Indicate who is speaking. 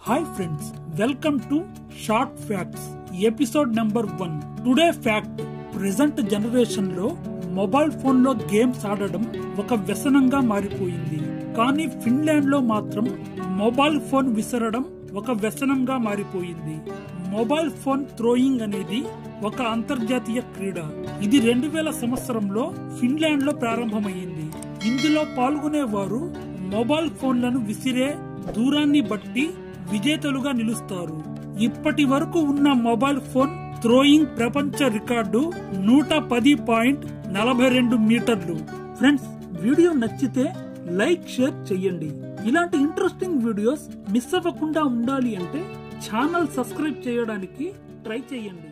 Speaker 1: hi friends welcome to short facts episode number one today fact present generation లో mobile phone లో games ఆడడం ఒక వ్యసనంగా మారిపోయింది కానీ ఫిన్లాండ్ లో మాత్రం మొబైల్ ఫోన్ విసరడం ఒక వ్యసనంగా మారిపోయింది మొబైల్ ఫోన్ థ్రోయింగ్ అనేది ఒక అంతర్జాతీయ క్రీడ ఇది రెండు వేల సంవత్సరంలో ఫిన్లాండ్ లో ప్రారంభమైంది ఇందులో పాల్గొనేవారు మొబైల్ ఫోన్లను విసిరే దూరాన్ని బట్టి విజేతలుగా నిలుస్తారు ఇప్పటి వరకు ఉన్న మొబైల్ ఫోన్ థ్రోయింగ్ ప్రపంచ రికార్డు నూట పది పాయింట్ నలభై రెండు మీటర్లు ఫ్రెండ్స్ వీడియో నచ్చితే లైక్ షేర్ చెయ్యండి ఇలాంటి ఇంట్రెస్టింగ్ వీడియోస్ మిస్ అవ్వకుండా ఉండాలి అంటే ఛానల్ సబ్స్క్రైబ్ చేయడానికి ట్రై చేయండి